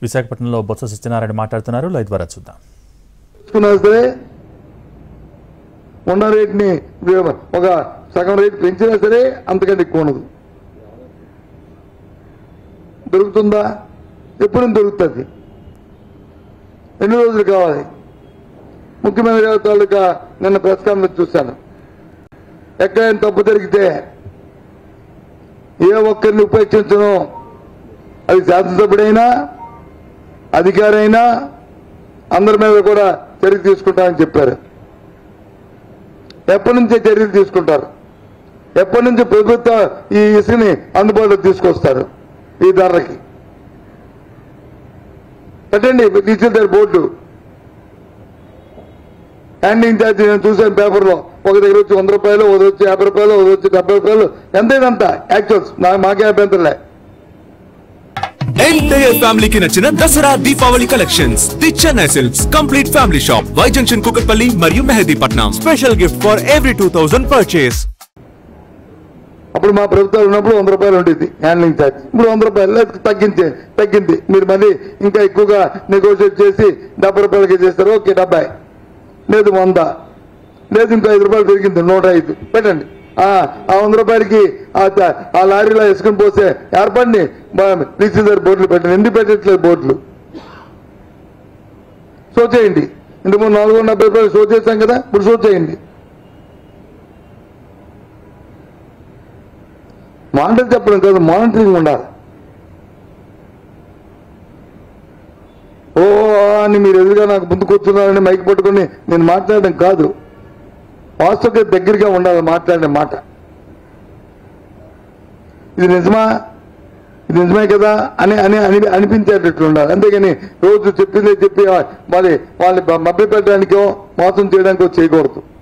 విశాఖపట్నంలో బొత్స సత్యనారాయణ మాట్లాడుతున్నారు లైవ్ ద్వారా చూద్దాం తీసుకున్నా సరే ఉన్న రేట్ని ఒక సగం రేట్ పెంచినా సరే అంతకంటే ఎక్కువ ఉండదు దొరుకుతుందా ఎప్పుడు దొరుకుతుంది ఎన్ని రోజులు కావాలి ముఖ్యమంత్రి గారి తాలూకా నిన్న ప్రెస్ కాన్ఫరెన్స్ చూశాను ఎక్కడైనా తప్పు జరిగితే ఏ ఒక్కరిని ఉపేక్షించను అది శాసనసభ్యుడైనా అధికారి అయినా అందరి మీద కూడా చర్య తీసుకుంటామని చెప్పారు ఎప్పటి నుంచే చర్యలు తీసుకుంటారు ఎప్పటి నుంచి ప్రభుత్వం ఈ ఇసుని అందుబాటులో తీసుకొస్తారు ఈ ధరలకి పెట్టండి తీసుకెళ్తారు బోర్డు హ్యాండింగ్ ఛార్జ్ నేను చూశాను పేపర్లో ఒక దగ్గర వచ్చి వంద రూపాయలు ఒక వచ్చి యాభై రూపాయలు ఒక వచ్చి డెబ్బై రూపాయలు ఎంతైనంత యాక్చువల్స్ నా మాకే అభ్యంతరలే ఎంటైర్ ఫ్యామిలీకి నచ్చిన Dasara Deepavali collections the Chennai silks complete family shop Y junction Kukatpally మరియు Mehdipatnam Special gift for every 2000 purchase. అప్పుడు మా ప్రభుత్వాలు ఉన్నప్పుడు వంద రూపాయలు ఉండేది హ్యాండ్లింగ్ ఛార్జ్ ఇప్పుడు వంద రూపాయలు లేదు తగ్గించే తగ్గింది మీరు మళ్ళీ ఇంకా ఎక్కువగా నెగోషియేట్ చేసి డెబ్బై రూపాయలకి చేస్తారు ఓకే డెబ్బై లేదు వంద లేదు ఇంకా ఐదు రూపాయలు పెరిగింది నూట ఐదు పెట్టండి ఆ ఆ వంద రూపాయలకి ఆ చ- ఆ లారీలో వేసుకుని పోసే ఏర్పడిని రీసీజర్ బోర్డులు పెట్టండి ఎందుకు పెట్టట్లేదు బోర్డులు షో చేయండి ఇంతకుముందు నాలుగు వందల డెబ్బై రూపాయలు షో చేశాం కదా ఇప్పుడు షో చేయండి మానిటర్ చెప్పడం కాదు మానిటరింగ్ ఉండాలి ఓ అని మీరు ఎదురుగా నాకు ముందు కూర్చున్నారని మైక్ పట్టుకొని నేను మాట్లాడడం కాదు వాస్తవకి దగ్గరగా ఉండాలి మాట్లాడే మాట ఇది నిజమా ఇది నిజమే కదా అని అని అని అనిపించేటట్లు ఉండాలి అంతేగాని రోజు చెప్పిందే చెప్పి వాళ్ళ వాళ్ళని మభ్య పెట్టడానికో మోసం చేయడానికో చేయకూడదు